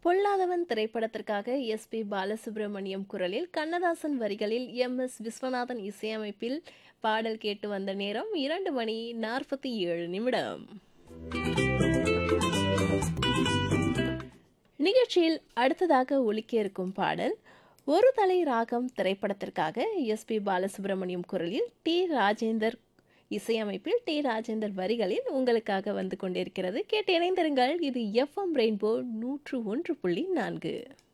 பொல்லாதவன் திரைப்படத்திற்காக S B Balasubramaniam குரலில் கண்ணதாசன் வரிகளில் எம் எஸ் விஸ்வநாதன் இசையமைப்பில் பாடல் கேட்டு வந்த நேரம் இரண்டு மணி நாற்பத்தி ஏழு நிமிடம் நிகழ்ச்சியில் அடுத்ததாக ஒலிக்க இருக்கும் பாடல் ஒரு தலை ராகம் திரைப்படத்திற்காக எஸ் பி பாலசுப்ரமணியம் குரலில் டி ராஜேந்தர் இசையமைப்பில் டி ராஜேந்தர் வரிகளில் உங்களுக்காக வந்து கொண்டிருக்கிறது கேட்டு இணைந்திருங்கள் இது எஃப்எம் ரெயின்போ நூற்று ஒன்று புள்ளி நான்கு